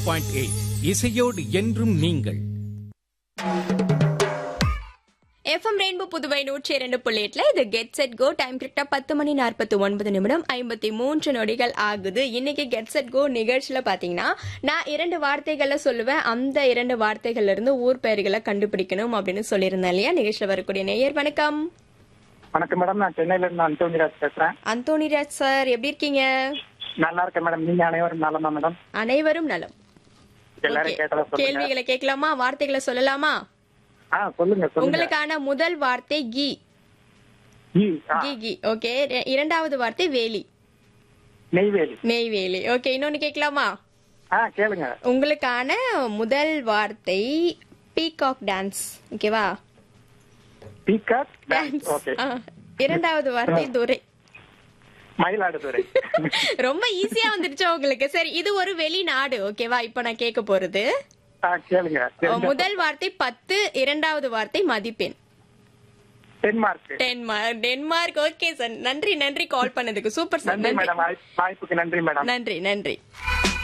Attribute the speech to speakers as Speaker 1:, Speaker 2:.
Speaker 1: Point eight இசையோடு என்றும் நீங்கள்
Speaker 2: எஃப்எம் ரெயின்போ புதுவை நூற்றி இரண்டு புள்ளி எட்டுல இது கெட் செட் கோ டைம் கரெக்டா பத்து மணி நாற்பத்தி ஒன்பது நிமிடம் ஐம்பத்தி மூன்று நொடிகள் ஆகுது இன்னைக்கு கெட் செட் கோ நிகழ்ச்சியில பாத்தீங்கன்னா நான் இரண்டு வார்த்தைகளை சொல்லுவேன் அந்த இரண்டு வார்த்தைகள்ல இருந்து ஊர் பெயர்களை கண்டுபிடிக்கணும் அப்படின்னு சொல்லியிருந்தேன் இல்லையா நிகழ்ச்சியில வரக்கூடிய நேயர் வணக்கம்
Speaker 3: வணக்கம் மேடம் நான் சென்னையில இருந்து அந்தோனிராஜ் பேசுறேன்
Speaker 2: அந்தோனிராஜ் சார் எப்படி இருக்கீங்க
Speaker 3: நல்லா இருக்கேன் மேடம் நீங்க அனைவரும் நலமா மேடம்
Speaker 2: அனைவரும் நலம்
Speaker 3: எல்லாரும்
Speaker 2: Okay.
Speaker 3: கேட்டதா சொல்லுங்க
Speaker 2: கேள்விகளை கேட்கலாமா வார்த்தைகளை சொல்லலாமா
Speaker 3: ஆ சொல்லுங்க சொல்லுங்க
Speaker 2: உங்களுக்கான முதல் வார்த்தை கி
Speaker 3: ஈ, ஆ,
Speaker 2: கி கி ஓகே இரண்டாவது வார்த்தை வேலி
Speaker 3: நெய்வேலி
Speaker 2: நெய்வேலி ஓகே இன்னொன்னு கேட்கலாமா
Speaker 3: ஆ கேளுங்க
Speaker 2: உங்களுக்கான முதல் வார்த்தை பீகாக் டான்ஸ் ஓகேவா
Speaker 3: பீகாக்
Speaker 2: டான்ஸ்
Speaker 3: ஓகே
Speaker 2: இரண்டாவது வார்த்தை துரை
Speaker 3: மயிலாடுதுறை
Speaker 2: ரொம்ப ஈஸியா வந்துருச்சு உங்களுக்கு சரி இது ஒரு வெளிநாடு ஓகேவா இப்ப நான் கேட்க போறது
Speaker 3: ஆ கேளுங்க தெரிஞ்சா-
Speaker 2: முதல் வார்த்தை பத்து இரண்டாவது வார்த்தை மதிப்பெண்
Speaker 3: Denmark
Speaker 2: Denmark Denmark okay sir நன்றி நன்றி கால் பண்ணதுக்கு சூப்பர் சார்
Speaker 3: நன்றி
Speaker 2: நன்றி
Speaker 3: மேடம் வாய்ப்பு- வாய்ப்புக்கு நன்றி மேடம்
Speaker 2: நன்றி நன்றி